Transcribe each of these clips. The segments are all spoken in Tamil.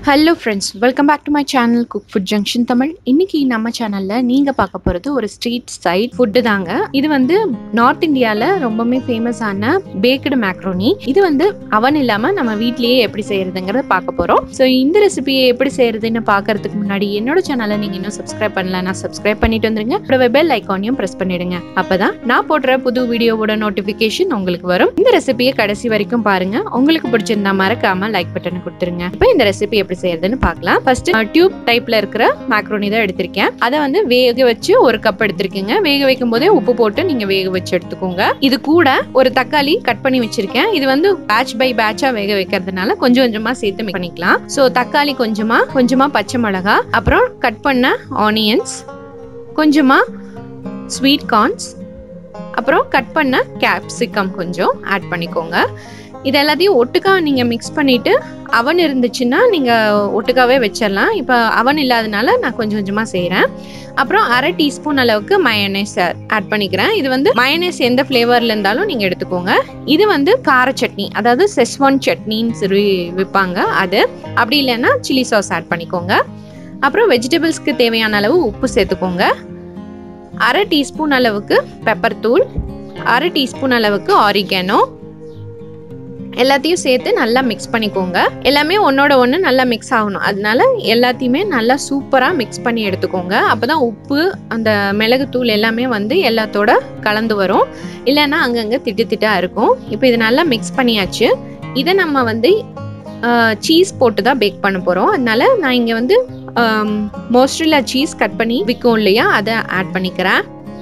hello friends welcome back to my channel cook food junction Tamil இன்னைக்கு நம்ம சேனலில் நீங்கள் பார்க்க போகிறது ஒரு ஸ்ட்ரீட் சைட் ஃபுட்டு தாங்க இது வந்து நார்த் இந்தியாவில் ரொம்பவுமே ஃபேமஸான பேக்கடு மேக்ரோனி இது வந்து அவன் இல்லாமல் நம்ம வீட்லேயே எப்படி செய்யறதுங்கிறத பார்க்க போகிறோம் ஸோ இந்த ரெசிபியை எப்படி செய்யறதுன்னு பார்க்கறதுக்கு முன்னாடி என்னோட சேனலை நீங்கள் இன்னும் சப்ஸ்கிரைப் பண்ணலன்னா சப்ஸ்கிரைப் பண்ணிட்டு வந்துருங்க அப்புறம் பெல் ஐக்கானையும் ப்ரெஸ் பண்ணிடுங்க அப்பதான் நான் போடுற புது வீடியோவோட நோட்டிஃபிகேஷன் உங்களுக்கு வரும் இந்த ரெசிபியை கடைசி வரைக்கும் பாருங்க உங்களுக்கு பிடிச்சிருந்தா மறக்காம லைக் பட்டன் கொடுத்துருங்க இப்போ இந்த ரெசிபி எப்படி செய்யறதுன்னு பார்க்கலாம் ஃபர்ஸ்ட் டியூப் டைப்ல இருக்கிற மேக்ரோனி தான் எடுத்திருக்கேன் அதை வந்து வேக வச்சு ஒரு கப் எடுத்திருக்கீங்க வேக வைக்கும் போதே உப்பு போட்டு நீங்க வேக வச்சு எடுத்துக்கோங்க இது கூட ஒரு தக்காளி கட் பண்ணி வச்சிருக்கேன் இது வந்து பேட்ச் பை பேட்சா வேக வைக்கிறதுனால கொஞ்சம் கொஞ்சமா சேர்த்து mix பண்ணிக்கலாம் ஸோ தக்காளி கொஞ்சமா கொஞ்சமா பச்சை மிளகா அப்புறம் கட் பண்ண ஆனியன்ஸ் கொஞ்சமா ஸ்வீட் கார்ன்ஸ் அப்புறம் கட் பண்ண கேப்சிகம் கொஞ்சம் ஆட் பண்ணிக்கோங்க இது எல்லாத்தையும் ஒட்டுக்கா நீங்கள் மிக்ஸ் பண்ணிவிட்டு அவன் இருந்துச்சுன்னா நீங்கள் ஒட்டுக்காவே வச்சிடலாம் இப்போ அவன் இல்லாதனால நான் கொஞ்சம் கொஞ்சமாக செய்கிறேன் அப்புறம் அரை டீஸ்பூன் அளவுக்கு மயனேஸ் ஆட் பண்ணிக்கிறேன் இது வந்து மயனேஸ் எந்த ஃப்ளேவரில் இருந்தாலும் நீங்கள் எடுத்துக்கோங்க இது வந்து கார சட்னி அதாவது செஸ்வான் சட்னின்னு சொல்லி விற்பாங்க அது அப்படி இல்லைன்னா சில்லி சாஸ் ஆட் பண்ணிக்கோங்க அப்புறம் வெஜிடபிள்ஸ்க்கு தேவையான அளவு உப்பு சேர்த்துக்கோங்க அரை டீஸ்பூன் அளவுக்கு பெப்பர் தூள் அரை டீஸ்பூன் அளவுக்கு ஆரிகேனோ எல்லாத்தையும் சேர்த்து நல்லா மிக்ஸ் பண்ணிக்கோங்க எல்லாமே ஒன்னோட ஒன்று நல்லா மிக்ஸ் ஆகணும் அதனால எல்லாத்தையுமே நல்லா சூப்பராக மிக்ஸ் பண்ணி எடுத்துக்கோங்க அப்போ தான் உப்பு அந்த மிளகுத்தூள் எல்லாமே வந்து எல்லாத்தோட கலந்து வரும் இல்லைன்னா அங்கங்கே திட்டு திட்டாக இருக்கும் இப்போ இது நல்லா மிக்ஸ் பண்ணியாச்சு இதை நம்ம வந்து சீஸ் போட்டு தான் பேக் பண்ண போகிறோம் அதனால நான் இங்கே வந்து மோஸ்ட்ரிலா சீஸ் கட் பண்ணி விற்கும் இல்லையா அதை ஆட் பண்ணிக்கிறேன்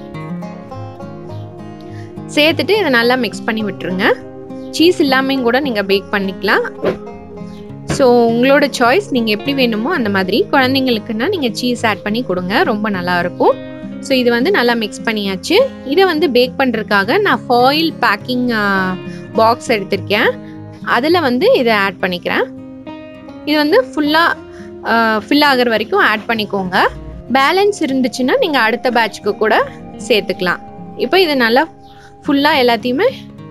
சேர்த்துட்டு இதை நல்லா மிக்ஸ் பண்ணி விட்டுருங்க சீஸ் இல்லாமையும் கூட நீங்கள் பேக் பண்ணிக்கலாம் ஸோ உங்களோட சாய்ஸ் நீங்கள் எப்படி வேணுமோ அந்த மாதிரி குழந்தைங்களுக்குன்னா நீங்கள் சீஸ் ஆட் பண்ணி கொடுங்க ரொம்ப நல்லாயிருக்கும் ஸோ இது வந்து நல்லா மிக்ஸ் பண்ணியாச்சு இதை வந்து பேக் பண்ணுறதுக்காக நான் ஃபாயில் பேக்கிங் பாக்ஸ் எடுத்திருக்கேன் அதில் வந்து இதை ஆட் பண்ணிக்கிறேன் இது வந்து ஃபுல்லாக ஃபில் ஆகிற வரைக்கும் ஆட் பண்ணிக்கோங்க பேலன்ஸ் இருந்துச்சுன்னா நீங்கள் அடுத்த பேட்ச்க்கு கூட சேர்த்துக்கலாம் இப்போ இது நல்லா ஃபுல்லாக எல்லாத்தையுமே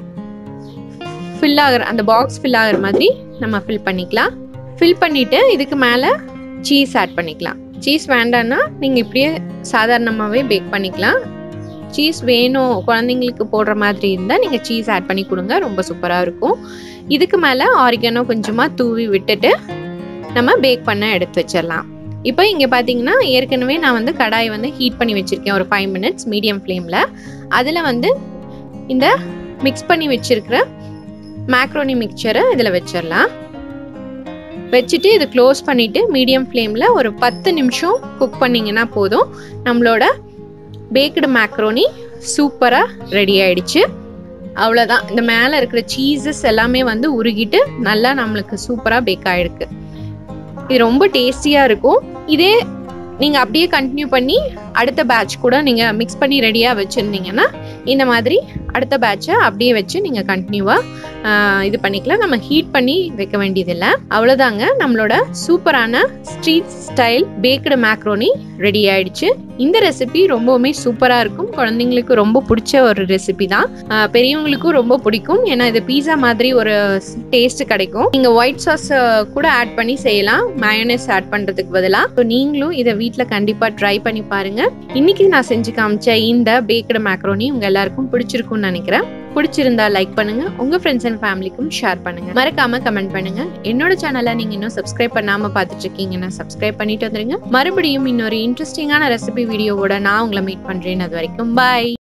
ஃபில் ஆகிற அந்த பாக்ஸ் ஃபில் ஆகிற மாதிரி நம்ம ஃபில் பண்ணிக்கலாம் ஃபில் பண்ணிவிட்டு இதுக்கு மேலே சீஸ் ஆட் பண்ணிக்கலாம் சீஸ் வேண்டான்னா நீங்கள் இப்படியே சாதாரணமாகவே பேக் பண்ணிக்கலாம் சீஸ் வேணும் குழந்தைங்களுக்கு போடுற மாதிரி இருந்தால் நீங்கள் சீஸ் ஆட் பண்ணி கொடுங்க ரொம்ப சூப்பராக இருக்கும் இதுக்கு மேலே ஆரிகனோ கொஞ்சமாக தூவி விட்டுட்டு நம்ம பேக் பண்ண எடுத்து வச்சிடலாம் இப்போ இங்கே பார்த்தீங்கன்னா ஏற்கனவே நான் வந்து கடாயை வந்து ஹீட் பண்ணி வச்சுருக்கேன் ஒரு ஃபைவ் மினிட்ஸ் மீடியம் ஃப்ளேமில் அதில் வந்து இந்த மிக்ஸ் பண்ணி வச்சுருக்கிற மேக்ரோனி மிக்சரை இதில் வச்சிடலாம் வச்சுட்டு இது க்ளோஸ் பண்ணிவிட்டு மீடியம் ஃப்ளேமில் ஒரு பத்து நிமிஷம் குக் பண்ணிங்கன்னா போதும் நம்மளோட பேக்கடு மேக்ரோனி சூப்பராக ரெடி ஆயிடுச்சு அவ்வளோதான் இந்த மேலே இருக்கிற சீசஸ் எல்லாமே வந்து உருகிட்டு நல்லா நம்மளுக்கு சூப்பராக பேக் ஆகிருக்கு இது ரொம்ப டேஸ்டியாக இருக்கும் இதே நீங்கள் அப்படியே கண்டினியூ பண்ணி அடுத்த பேட்ச் கூட நீங்கள் மிக்ஸ் பண்ணி ரெடியாக வச்சுருந்தீங்கன்னா இந்த மாதிரி அடுத்த பேட்சை அப்படியே வச்சு நீங்கள் கண்டினியூவாக இது பண்ணிக்கலாம் நம்ம ஹீட் பண்ணி வைக்க வேண்டியதில்லை அவ்வளோதாங்க நம்மளோட சூப்பரான street style baked macaroni ready ஆயிடுச்சு இந்த ரெசிபி ரொம்பவுமே சூப்பராக இருக்கும் குழந்தைங்களுக்கு ரொம்ப பிடிச்ச ஒரு ரெசிபி தான் பெரியவங்களுக்கும் ரொம்ப பிடிக்கும் ஏன்னா இது பீஸா மாதிரி ஒரு டேஸ்ட் கிடைக்கும் நீங்கள் ஒயிட் சாஸ் கூட ஆட் பண்ணி செய்யலாம் மயோனைஸ் ஆட் பண்ணுறதுக்கு பதிலாக ஸோ நீங்களும் இதை வீட்டில் கண்டிப்பாக ட்ரை பண்ணி பாருங்க இன்னைக்கு நான் செஞ்சு காமிச்ச இந்த பேக்கடு மேக்ரோனி உங்கள் எல்லாருக்கும் பிடிச்சிருக்கும்னு நினைக்கிறேன் பிடிச்சிருந்தா லைக் பண்ணுங்க உங்க ஃப்ரெண்ட்ஸ் அண்ட் ஃபேமிலிக்கும் ஷேர் பண்ணுங்க மறக்காம கமெண்ட் பண்ணுங்க என்னோட சேனலை நீங்க இன்னும் சப்ஸ்கிரைப் பண்ணாம பார்த்துட்டு இருக்கீங்கன்னா சப்ஸ்கிரைப் பண்ணிட்டு வந்துருங்க மறுபடியும் இன்னொரு இன்ட்ரெஸ்டிங்கான ரெசிபி வீடியோவோட நான் உங்களை மீட் பண்றேன் அது வரைக்கும் பாய்